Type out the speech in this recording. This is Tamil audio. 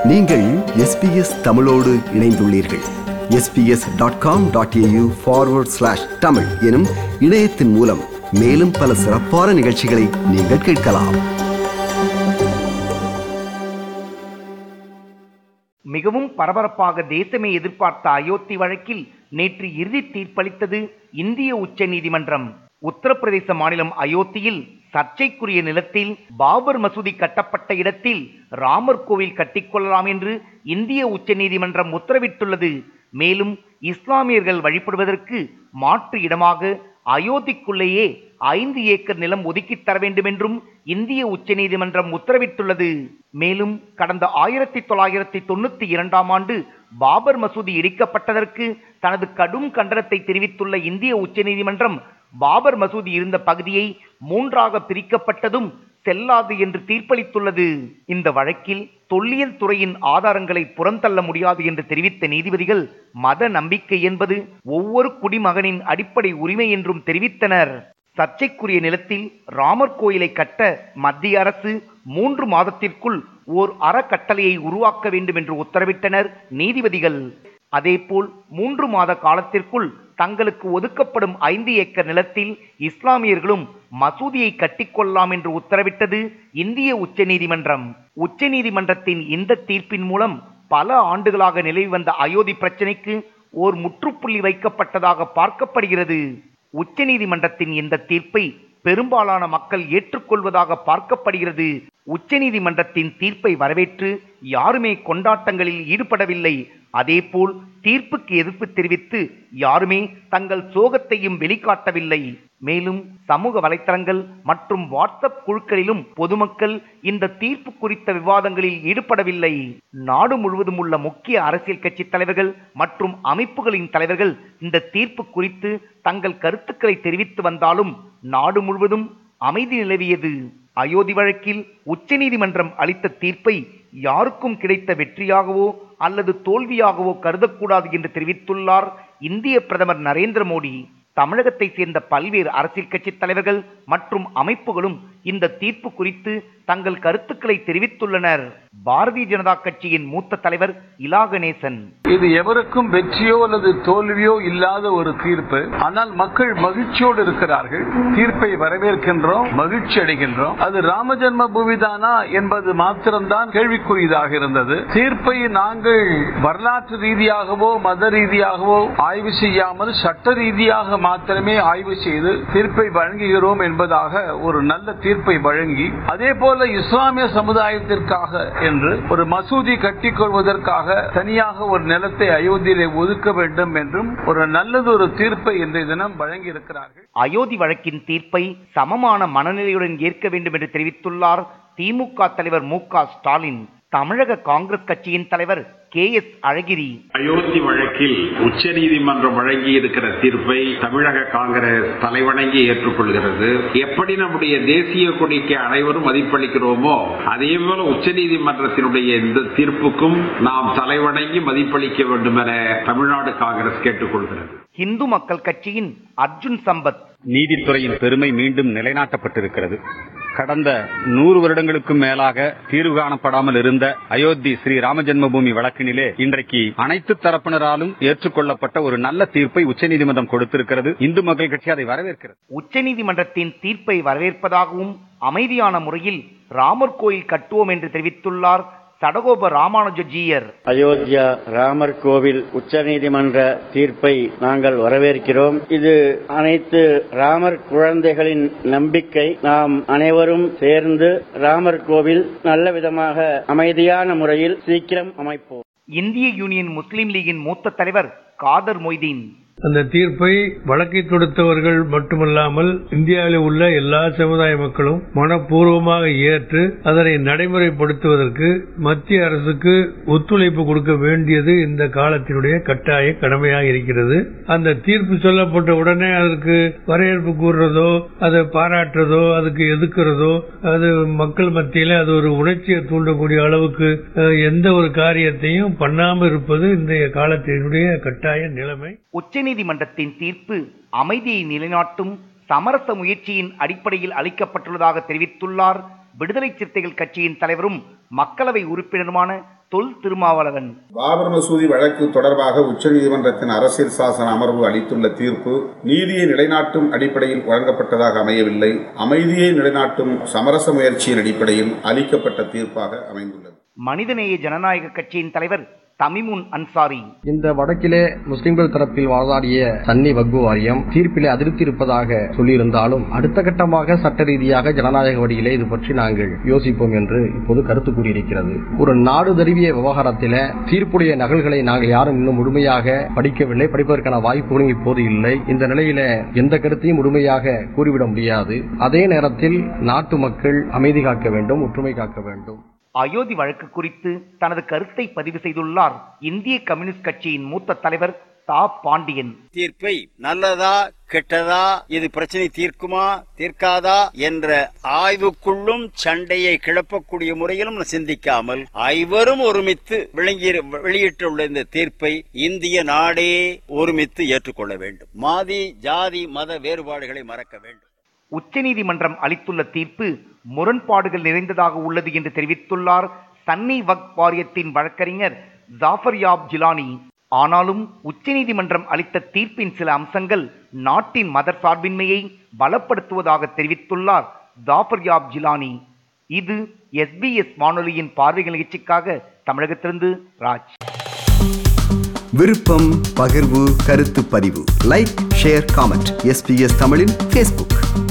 நீங்கள் எஸ்பிஎஸ் தமிழோடு இணைந்துள்ளீர்கள் SBS dot com dot AU forward slash Tamil எனும் இணையத்தின் மூலம் மேலும் பல சிறப்பான நிகழ்ச்சிகளை நீங்கள் கேட்கலாம் மிகவும் பரபரப்பாக தேசமே எதிர்பார்த்த அயோத்தி வழக்கில் நேற்று இறுதி தீர்ப்பளித்தது இந்திய உச்சநீதிமன்றம் உத்தரப்பிரதேச மாநிலம் அயோத்தியில் சர்ச்சைக்குரிய நிலத்தில் பாபர் மசூதி கட்டப்பட்ட இடத்தில் ராமர் கோவில் கட்டிக்கொள்ளலாம் என்று இந்திய உச்சநீதிமன்றம் உத்தரவிட்டுள்ளது மேலும் இஸ்லாமியர்கள் வழிபடுவதற்கு மாற்று இடமாக அயோத்திக்குள்ளேயே ஐந்து ஏக்கர் நிலம் ஒதுக்கித் தர வேண்டும் என்றும் இந்திய உச்சநீதிமன்றம் உத்தரவிட்டுள்ளது மேலும் கடந்த ஆயிரத்தி தொள்ளாயிரத்தி தொண்ணூத்தி இரண்டாம் ஆண்டு பாபர் மசூதி இடிக்கப்பட்டதற்கு தனது கடும் கண்டனத்தை தெரிவித்துள்ள இந்திய உச்சநீதிமன்றம் பாபர் மசூதி இருந்த பகுதியை மூன்றாக பிரிக்கப்பட்டதும் செல்லாது என்று தீர்ப்பளித்துள்ளது இந்த வழக்கில் தொல்லியல் துறையின் ஆதாரங்களை புறந்தள்ள முடியாது என்று தெரிவித்த நீதிபதிகள் மத நம்பிக்கை என்பது ஒவ்வொரு குடிமகனின் அடிப்படை உரிமை என்றும் தெரிவித்தனர் சர்ச்சைக்குரிய நிலத்தில் ராமர் கோயிலை கட்ட மத்திய அரசு மூன்று மாதத்திற்குள் ஓர் அறக்கட்டளையை உருவாக்க வேண்டும் என்று உத்தரவிட்டனர் நீதிபதிகள் அதேபோல் மூன்று மாத காலத்திற்குள் தங்களுக்கு ஒதுக்கப்படும் ஐந்து ஏக்கர் நிலத்தில் இஸ்லாமியர்களும் மசூதியை கட்டிக்கொள்ளலாம் என்று உத்தரவிட்டது இந்திய உச்சநீதிமன்றம் உச்சநீதிமன்றத்தின் இந்த தீர்ப்பின் மூலம் பல ஆண்டுகளாக நிலவி வந்த அயோத்தி பிரச்சினைக்கு ஓர் முற்றுப்புள்ளி வைக்கப்பட்டதாக பார்க்கப்படுகிறது உச்சநீதிமன்றத்தின் இந்த தீர்ப்பை பெரும்பாலான மக்கள் ஏற்றுக்கொள்வதாக பார்க்கப்படுகிறது உச்சநீதிமன்றத்தின் தீர்ப்பை வரவேற்று யாருமே கொண்டாட்டங்களில் ஈடுபடவில்லை அதேபோல் தீர்ப்புக்கு எதிர்ப்பு தெரிவித்து யாருமே தங்கள் சோகத்தையும் வெளிக்காட்டவில்லை மேலும் சமூக வலைத்தளங்கள் மற்றும் வாட்ஸ்அப் குழுக்களிலும் பொதுமக்கள் இந்த தீர்ப்பு குறித்த விவாதங்களில் ஈடுபடவில்லை நாடு முழுவதும் உள்ள முக்கிய அரசியல் கட்சி தலைவர்கள் மற்றும் அமைப்புகளின் தலைவர்கள் இந்த தீர்ப்பு குறித்து தங்கள் கருத்துக்களை தெரிவித்து வந்தாலும் நாடு முழுவதும் அமைதி நிலவியது அயோத்தி வழக்கில் உச்சநீதிமன்றம் அளித்த தீர்ப்பை யாருக்கும் கிடைத்த வெற்றியாகவோ அல்லது தோல்வியாகவோ கருதக்கூடாது என்று தெரிவித்துள்ளார் இந்திய பிரதமர் நரேந்திர மோடி தமிழகத்தை சேர்ந்த பல்வேறு அரசியல் கட்சி தலைவர்கள் மற்றும் அமைப்புகளும் இந்த தீர்ப்பு குறித்து தங்கள் கருத்துக்களை தெரிவித்துள்ளனர் பாரதிய ஜனதா கட்சியின் மூத்த தலைவர் இலா கணேசன் இது எவருக்கும் வெற்றியோ அல்லது தோல்வியோ இல்லாத ஒரு தீர்ப்பு ஆனால் மக்கள் மகிழ்ச்சியோடு இருக்கிறார்கள் தீர்ப்பை வரவேற்கின்றோம் மகிழ்ச்சி அடைகின்றோம் அது ராம ஜென்ம பூமிதானா என்பது மாத்திரம்தான் கேள்விக்குரியதாக இருந்தது தீர்ப்பை நாங்கள் வரலாற்று ரீதியாகவோ மத ரீதியாகவோ ஆய்வு செய்யாமல் சட்ட ரீதியாக மாத்திரமே ஆய்வு செய்து தீர்ப்பை வழங்குகிறோம் என்பதாக ஒரு நல்ல தீர்ப்பை வழங்கி அதே போல இஸ்லாமிய சமுதாயத்திற்காக என்று ஒரு மசூதி கட்டிக் கொள்வதற்காக தனியாக ஒரு நிலத்தை அயோத்தியிலே ஒதுக்க வேண்டும் என்றும் ஒரு நல்லது ஒரு தீர்ப்பை இன்றைய தினம் வழங்கி இருக்கிறார்கள் அயோத்தி வழக்கின் தீர்ப்பை சமமான மனநிலையுடன் ஏற்க வேண்டும் என்று தெரிவித்துள்ளார் திமுக தலைவர் மு க ஸ்டாலின் தமிழக காங்கிரஸ் கட்சியின் தலைவர் கே எஸ் அழகிரி அயோத்தி வழக்கில் உச்சநீதிமன்றம் வழங்கி இருக்கிற தீர்ப்பை தமிழக காங்கிரஸ் தலைவணங்கி ஏற்றுக்கொள்கிறது எப்படி நம்முடைய தேசிய கொடிக்கு அனைவரும் மதிப்பளிக்கிறோமோ அதே போல உச்சநீதிமன்றத்தினுடைய இந்த தீர்ப்புக்கும் நாம் தலைவணங்கி மதிப்பளிக்க வேண்டும் என தமிழ்நாடு காங்கிரஸ் கேட்டுக்கொள்கிறது இந்து மக்கள் கட்சியின் அர்ஜுன் சம்பத் நீதித்துறையின் பெருமை மீண்டும் நிலைநாட்டப்பட்டிருக்கிறது கடந்த நூறு வருடங்களுக்கும் மேலாக தீர்வு காணப்படாமல் இருந்த அயோத்தி ஸ்ரீ ராம ஜென்மபூமி வழக்கினிலே இன்றைக்கு அனைத்து தரப்பினராலும் ஏற்றுக்கொள்ளப்பட்ட ஒரு நல்ல தீர்ப்பை உச்சநீதிமன்றம் கொடுத்திருக்கிறது இந்து மக்கள் கட்சி அதை வரவேற்கிறது உச்சநீதிமன்றத்தின் தீர்ப்பை வரவேற்பதாகவும் அமைதியான முறையில் ராமர் கோயில் கட்டுவோம் என்று தெரிவித்துள்ளார் சடகோப ராமானுஜ ஜீயர் அயோத்தியா ராமர் கோவில் உச்சநீதிமன்ற தீர்ப்பை நாங்கள் வரவேற்கிறோம் இது அனைத்து ராமர் குழந்தைகளின் நம்பிக்கை நாம் அனைவரும் சேர்ந்து ராமர் கோவில் நல்ல விதமாக அமைதியான முறையில் சீக்கிரம் அமைப்போம் இந்திய யூனியன் முஸ்லீம் லீகின் மூத்த தலைவர் காதர் மொய்தீன் அந்த தீர்ப்பை வழக்கை தொடுத்தவர்கள் மட்டுமல்லாமல் இந்தியாவில் உள்ள எல்லா சமுதாய மக்களும் மனப்பூர்வமாக ஏற்று அதனை நடைமுறைப்படுத்துவதற்கு மத்திய அரசுக்கு ஒத்துழைப்பு கொடுக்க வேண்டியது இந்த காலத்தினுடைய கட்டாய கடமையாக இருக்கிறது அந்த தீர்ப்பு சொல்லப்பட்ட உடனே அதற்கு வரவேற்பு கூறுறதோ அதை பாராட்டுறதோ அதுக்கு எதிர்க்கிறதோ அது மக்கள் மத்தியில அது ஒரு உணர்ச்சியை தூண்டக்கூடிய அளவுக்கு அஹ், எந்த ஒரு காரியத்தையும் பண்ணாமல் இருப்பது இன்றைய காலத்தினுடைய கட்டாய நிலைமை உச்சநீதிமன்றத்தின் தீர்ப்பு அமைதியை நிலைநாட்டும் சமரச முயற்சியின் அடிப்படையில் அளிக்கப்பட்டுள்ளதாக தெரிவித்துள்ளார் விடுதலை சிறுத்தைகள் கட்சியின் தலைவரும் மக்களவை உறுப்பினருமான தொல் திருமாவளவன் பாபர் மசூதி வழக்கு தொடர்பாக உச்சநீதிமன்றத்தின் அரசியல் சாசன அமர்வு அளித்துள்ள தீர்ப்பு நீதியை நிலைநாட்டும் அடிப்படையில் வழங்கப்பட்டதாக அமையவில்லை அமைதியை நிலைநாட்டும் சமரச முயற்சியின் அடிப்படையில் அளிக்கப்பட்ட தீர்ப்பாக அமைந்துள்ளது மனிதநேய ஜனநாயக கட்சியின் தலைவர் தமிமுன் அன்சாரி இந்த வடக்கிலே முஸ்லிம்கள் தரப்பில் வாதாடிய சன்னி வக்பு வாரியம் தீர்ப்பிலே அதிருப்தி இருப்பதாக சொல்லியிருந்தாலும் அடுத்த கட்டமாக சட்ட ரீதியாக ஜனநாயக வழியிலே இது பற்றி நாங்கள் யோசிப்போம் என்று இப்போது கருத்து கூறியிருக்கிறது ஒரு நாடு தழுவிய விவகாரத்தில தீர்ப்புடைய நகல்களை நாங்கள் யாரும் இன்னும் முழுமையாக படிக்கவில்லை படிப்பதற்கான வாய்ப்புகளும் இப்போது இல்லை இந்த நிலையில எந்த கருத்தையும் முழுமையாக கூறிவிட முடியாது அதே நேரத்தில் நாட்டு மக்கள் அமைதி காக்க வேண்டும் ஒற்றுமை காக்க வேண்டும் அயோத்தி வழக்கு குறித்து தனது கருத்தை பதிவு செய்துள்ளார் இந்திய கம்யூனிஸ்ட் கட்சியின் மூத்த தலைவர் தா பாண்டியன் தீர்ப்பை நல்லதா கெட்டதா இது பிரச்சனை தீர்க்குமா தீர்க்காதா என்ற ஆய்வுக்குள்ளும் சண்டையை கிளப்பக்கூடிய முறையிலும் சிந்திக்காமல் ஐவரும் ஒருமித்து விளங்கி வெளியிட்டுள்ள இந்த தீர்ப்பை இந்திய நாடே ஒருமித்து ஏற்றுக்கொள்ள வேண்டும் மாதி ஜாதி மத வேறுபாடுகளை மறக்க வேண்டும் உச்சநீதிமன்றம் அளித்துள்ள தீர்ப்பு முரண்பாடுகள் நிறைந்ததாக உள்ளது என்று தெரிவித்துள்ளார் சன்னி வக் வாரியத்தின் வழக்கறிஞர் ஜாஃபர் யாப் ஜிலானி ஆனாலும் உச்சநீதிமன்றம் அளித்த தீர்ப்பின் சில அம்சங்கள் நாட்டின் மத சார்பின்மையை பலப்படுத்துவதாக தெரிவித்துள்ளார் ஜாஃபர் யாப் ஜிலானி இது எஸ்பிஎஸ் வானொலியின் பார்வைகள் நிகழ்ச்சிக்காக தமிழகத்திலிருந்து ராஜ் விருப்பம் பகிர்வு கருத்து பதிவு லைக் ஷேர் காமெண்ட் எஸ்பிஎஸ் தமிழின் ஃபேஸ்புக்